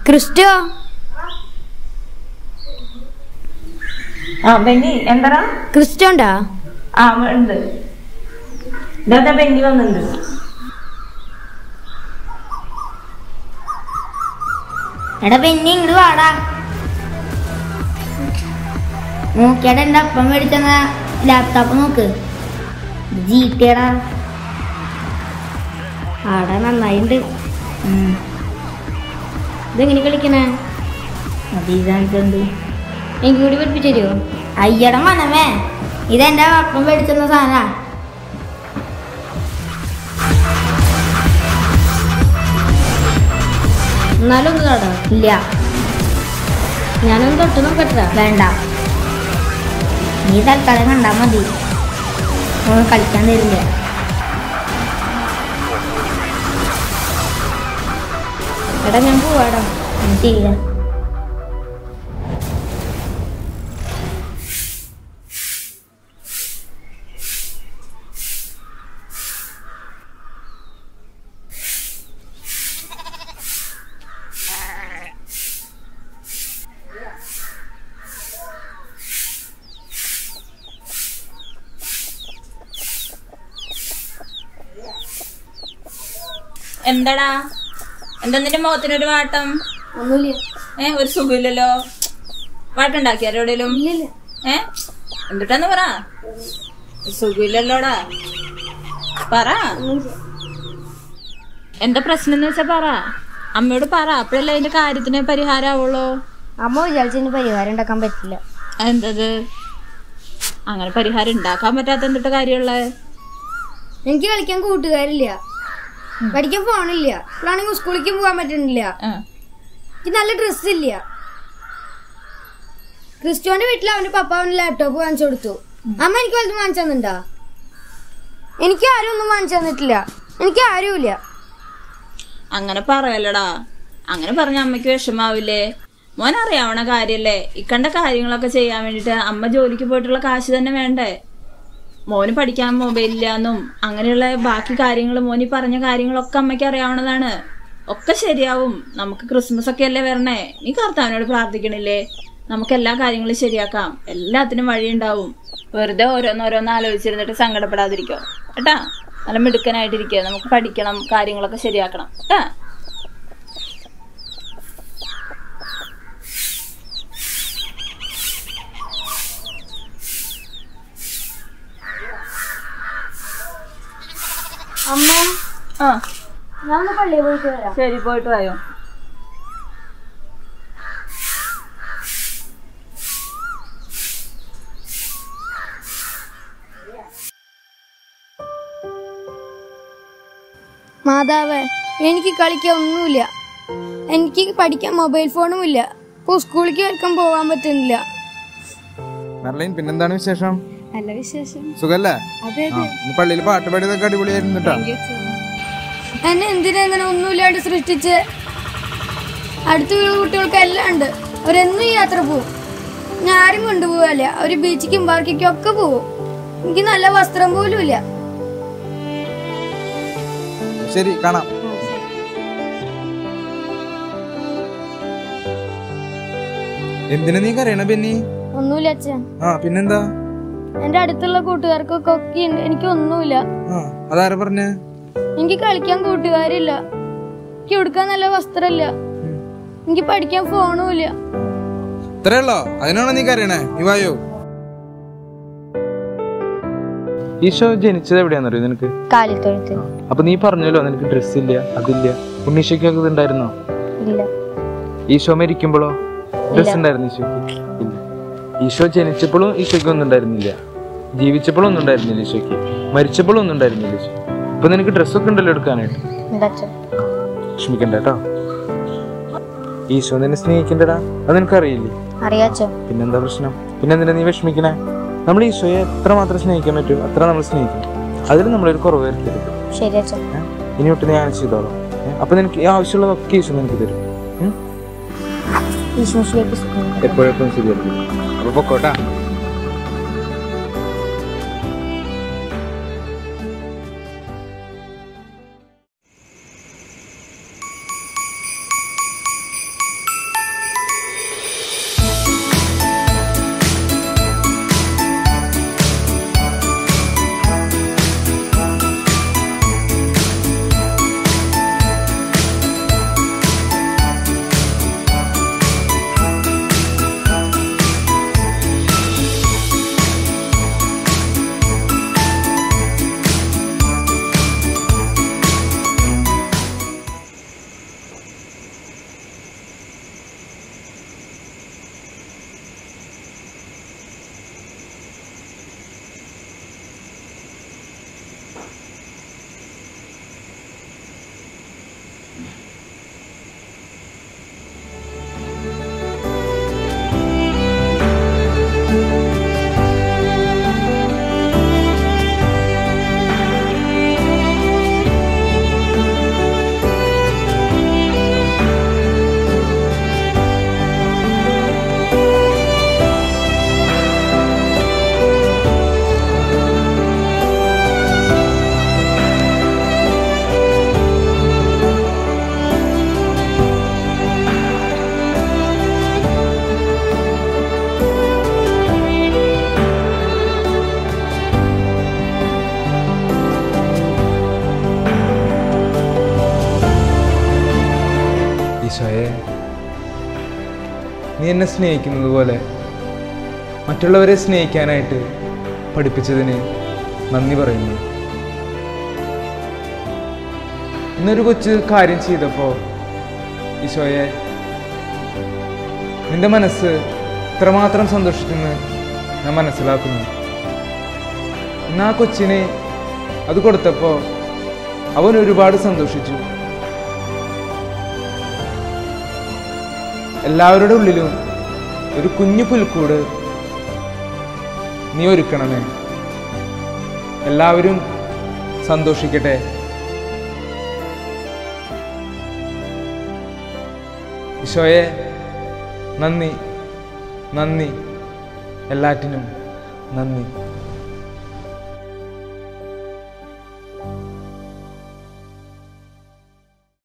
Cristo ആ ബെന്നി എന്താ Cristo ഉണ്ടാ ആ ഉണ്ട് ഇതാ ബെന്നി വന്നിട്ടുണ്ട് എടാ പിന്നെ ഇങ്ങോട്ട് വാടാ നോക്കിയാടാ എന്റെ അപ്പം മേടിച്ചെന്ന ലാപ്ടോപ്പ് നോക്ക് ജി ടിടാ ആടാ നന്നായിണ്ട് ഉം. ഇതെങ്ങനെ കളിക്കണേ അത് ഇതായിട്ടുണ്ട് എനിക്ക് കൂടി പഠിപ്പിച്ചു തരുമോ അയ്യട മനമേ ഇതെന്റെ അപ്പം മേടിച്ചെന്ന സാധനാ എന്നാലും ഒന്ന് തൊടോ ഇല്ല ഞാനൊന്ന് തൊട്ട് നോക്കട്ടെ വേണ്ട നീ തൽക്കാലം കണ്ടാ മതി ഓൻ കളിക്കാൻ തരില്ല എടാ ഞാൻ പോവാടാ ചെയ്യില്ല എന്താടാ എന്താ നിന്റെ മുഖത്തിനൊരു വാട്ടം ഒന്നുമില്ല ഏ ഒരു സുഖമില്ലല്ലോ വാട്ടുണ്ടാക്കിയാരോ എവിടെയും ഇല്ലില്ല ഏ എന്തിട്ടാന്ന് പറ ഒരു സുഖമില്ലല്ലോടാ പറ എന്താ പ്രശ്നം എന്ന് വെച്ചാ പറ അമ്മയോട് പറ അപ്പോഴല്ലേ അതിന്റെ കാര്യത്തിന് പരിഹാരമാവുള്ളൂ അമ്മ വിചാരിച്ചതിന് പരിഹാരം ഉണ്ടാക്കാൻ പറ്റില്ല എന്തത് അങ്ങനെ പരിഹാരം ഉണ്ടാക്കാൻ പറ്റാത്ത എന്തിട്ട് കാര്യമുള്ളത് എനിക്ക് കളിക്കാൻ കൂട്ടുകാരില്ല പഠിക്കാൻ ഫോണില്ല ഇപ്പോഴാണെങ്കിൽ സ്കൂളിലേക്ക് പോകാൻ പറ്റുന്നില്ല എനിക്ക് നല്ല ഡ്രസ് ഇല്ല ക്രിസ്റ്റോന്റെ വീട്ടിൽ അവന്റെ പപ്പ അവന് ലാപ്ടോപ്പ് വാങ്ങിച്ചു കൊടുത്തു അമ്മ എനിക്ക് വലുതും വാങ്ങിച്ചു തന്നിണ്ടാ എനിക്ക് ആരും ഒന്നും വാങ്ങിച്ചു തന്നിട്ടില്ല എനിക്ക് ആരുമില്ല അങ്ങനെ പറയല്ലടാ അങ്ങനെ പറഞ്ഞ അമ്മയ്ക്ക് വിഷമാവില്ലേ മോൻ അറിയാവണ കാര്യല്ലേ ഇക്കണ്ട കാര്യങ്ങളൊക്കെ ചെയ്യാൻ വേണ്ടിട്ട് അമ്മ ജോലിക്ക് പോയിട്ടുള്ള കാശ് തന്നെ വേണ്ടേ മോന് പഠിക്കാൻ മൊബൈലില്ലാന്നും അങ്ങനെയുള്ള ബാക്കി കാര്യങ്ങൾ മോനി പറഞ്ഞ കാര്യങ്ങളൊക്കെ അമ്മയ്ക്ക് അറിയാവുന്നതാണ് ഒക്കെ ശരിയാവും നമുക്ക് ക്രിസ്മസ് ഒക്കെ അല്ലേ വരണേ നീ കർത്താവിനോട് പ്രാർത്ഥിക്കണില്ലേ നമുക്ക് എല്ലാ കാര്യങ്ങളും ശരിയാക്കാം എല്ലാത്തിനും വഴിയുണ്ടാവും വെറുതെ ഓരോന്നോരോന്ന് ആലോചിച്ചിരുന്നിട്ട് സങ്കടപ്പെടാതിരിക്കോ കേട്ടാ നല്ല മിടുക്കനായിട്ടിരിക്കുക നമുക്ക് പഠിക്കണം കാര്യങ്ങളൊക്കെ ശരിയാക്കണം കേട്ടാ അമ്മ ആ ഞാൻ പള്ളിയിൽ പോയിട്ട് വരാം ശരി പോയിട്ട് വായോ മാതാവേ എനിക്ക് കളിക്കാൻ ഒന്നുമില്ല എനിക്ക് പഠിക്കാൻ മൊബൈൽ ഫോണും ഇല്ല ഇപ്പോൾ സ്കൂളിലേക്ക് വരക്കാൻ പോകാൻ പറ്റുന്നില്ല മെർലൈൻ പിന്നെന്താണ് വിശേഷം നല്ല വിശേഷം സുഖല്ലേ അതെ ആ ഇന്ന് പള്ളിയിൽ പാട്ട് പാടിയതൊക്കെ അടിപൊളിയായിരുന്നു കേട്ടോ എന്നെ എന്തിനാ ഇങ്ങനെ ഒന്നുമില്ലാണ്ട് സൃഷ്ടിച്ച് അടുത്തുള്ള കുട്ടികൾക്ക് എല്ലാം ഉണ്ട് അവരെന്നും ഈ യാത്ര പോവും ഞാൻ ആരും കൊണ്ടുപോകല്ല അവര് ബീച്ചിക്കും പാർക്കിക്കും ഒക്കെ പോവും എനിക്ക് നല്ല വസ്ത്രം പോലും ഇല്ല ശരി കാണാം എന്തിനാ നീ കരയണ ബെന്നി ഒന്നുമില്ല അച്ഛൻ ആ പിന്നെന്താ എന്റെ അടുത്തുള്ള കൂട്ടുകാർക്കൊക്കെ ഒക്കെ ഉണ്ട് എനിക്ക് ഒന്നുമില്ല ആ അതാരാ പറഞ്ഞേ എനിക്ക് കളിക്കാൻ കൂട്ടുകാരില്ല എനിക്ക് ഉടുക്കാൻ നല്ല വസ്ത്രമില്ല എനിക്ക് പഠിക്കാൻ ഫോണും ഇല്ല ഇത്രയുള്ളോ അതിനാണോ നീ കരയണേ നീ വായോ ഈശോ ജനിച്ചത് എവിടെയാണെന്നറിയോ നിനക്ക് കാലിത്തൊഴുത്ത് അപ്പൊ നീ പറഞ്ഞല്ലോ നിനക്ക് ഡ്രസ് ഇല്ല അതില്ല ഉണ്ണീശയ്ക്കൊക്കെ ഇതുണ്ടായിരുന്നോ ഇല്ല ഈശോ മരിക്കുമ്പോഴോ ഡ്രസ് ഉണ്ടായിരുന്നു ഈശോയ്ക്ക് ഇല്ല ഈശോ ജനിച്ചപ്പോഴും ഈശോയ്ക്ക് ഒന്നും ഉണ്ടായിരുന്നില്ല ജീവിച്ചപ്പോഴും ഒന്നും ഉണ്ടായിരുന്നില്ല ഈശോയ്ക്ക് മരിച്ചപ്പോഴും ഒന്നും ഉണ്ടായിരുന്നില്ല ഈശോ ഇപ്പൊ നിനക്ക് ഡ്രസ്സൊക്കെ ഉണ്ടല്ലോ എടുക്കാനായിട്ട് വിഷമിക്കണ്ട കേട്ടോ ഈശോ നിന്നെ സ്നേഹിക്കണ്ടടാ അത് നിനക്കറിയില്ലേ അറിയാച്ചോ പിന്നെന്താ പ്രശ്നം പിന്നെന്തിനാ നീ വിഷമിക്കണേ നമ്മൾ ഈശോയെ എത്ര മാത്രം സ്നേഹിക്കാൻ പറ്റുമോ അത്ര നമ്മൾ സ്നേഹിക്കണം അതിൽ നമ്മളൊരു കുറവ് വരുത്തരുത് ശരി അച്ഛോ ഏ? ഇനി തൊട്ട് ഞാൻ ചെയ്തോളാം ഏ? അപ്പൊ നിനക്ക് ഈ ആവശ്യമുള്ളതൊക്കെ ഈശോ നിനക്ക് തരും ഉം? ഈശ്വസിലേക്ക് എപ്പോഴെപ്പോഴും ശരിയായിരിക്കും അപ്പൊ പൊക്കോട്ടാ നീ എന്നെ സ്നേഹിക്കുന്നത് പോലെ മറ്റുള്ളവരെ സ്നേഹിക്കാനായിട്ട് പഠിപ്പിച്ചതിന് നന്ദി പറയുന്നു ഇന്നൊരു കൊച്ച് കാര്യം ചെയ്തപ്പോൾ ഈശോയെ നിന്റെ മനസ്സ് ഇത്രമാത്രം സന്തോഷിച്ചെന്ന് ഞാൻ മനസ്സിലാക്കുന്നു ഇന്ന് ആ കൊച്ചിന് അത് കൊടുത്തപ്പോൾ അവൻ ഒരുപാട് സന്തോഷിച്ചു എല്ലാവരുടെ ഉള്ളിലും ഒരു കുഞ്ഞു പുൽക്കൂട് നീ ഒരുക്കണമേ എല്ലാവരും സന്തോഷിക്കട്ടെ ഈശോയെ നന്ദി നന്ദി എല്ലാറ്റിനും നന്ദി